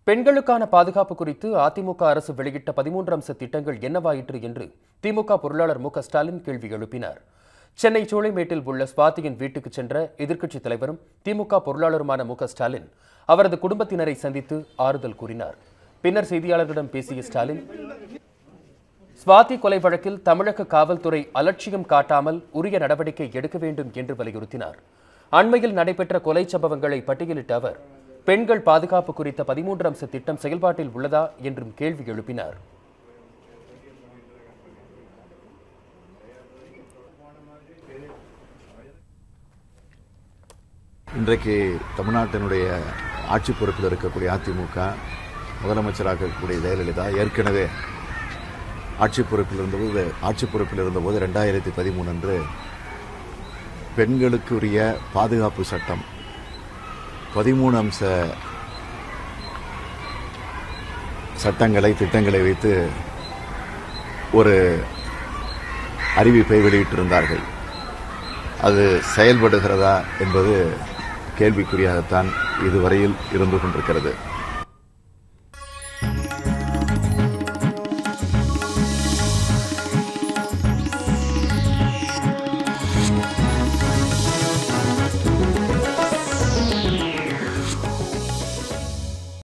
பெண்களுக்கான பாதுகாப்பு குறித்து அதிமுக அரசு வெளியிட்ட பதிமூன்று அம்ச திட்டங்கள் என்னவாயிற்று என்று திமுக பொருளாளர் மு க ஸ்டாலின் கேள்வி எழுப்பினார் சென்னை சூளைமேட்டில் உள்ள ஸ்வாதியின் வீட்டுக்கு சென்ற எதிர்க்கட்சித் தலைவரும் திமுக பொருளாளருமான மு க ஸ்டாலின் அவரது குடும்பத்தினரை சந்தித்து ஆறுதல் கூறினார் பின்னர் செய்தியாளர்களிடம் பேசிய ஸ்டாலின் ஸ்வாதி கொலை வழக்கில் தமிழக காவல்துறை அலட்சியம் காட்டாமல் உரிய நடவடிக்கை எடுக்க வேண்டும் என்று வலியுறுத்தினார் அண்மையில் நடைபெற்ற கொலை சம்பவங்களை பட்டியலிட்ட அவர் பெண்கள் பாதுகாப்பு குறித்த பதிமூன்று அம்ச திட்டம் செயல்பாட்டில் உள்ளதா என்றும் கேள்வி எழுப்பினார் இன்றைக்கு தமிழ்நாட்டினுடைய ஆட்சி பொறுப்பில் இருக்கக்கூடிய அதிமுக முதலமைச்சராக இருக்கக்கூடிய ஜெயலலிதா ஏற்கனவே ஆட்சி பொறுப்பில் இருந்தபோது ஆட்சி பொறுப்பில் இருந்தபோது ரெண்டாயிரத்தி பதிமூணு அன்று பெண்களுக்கு உரிய பாதுகாப்பு சட்டம் பதிமூணு அம்ச சட்டங்களை திட்டங்களை வைத்து ஒரு அறிவிப்பை வெளியிட்டிருந்தார்கள் அது செயல்படுகிறதா என்பது கேள்விக்குறியாகத்தான் இதுவரையில் இருந்து கொண்டிருக்கிறது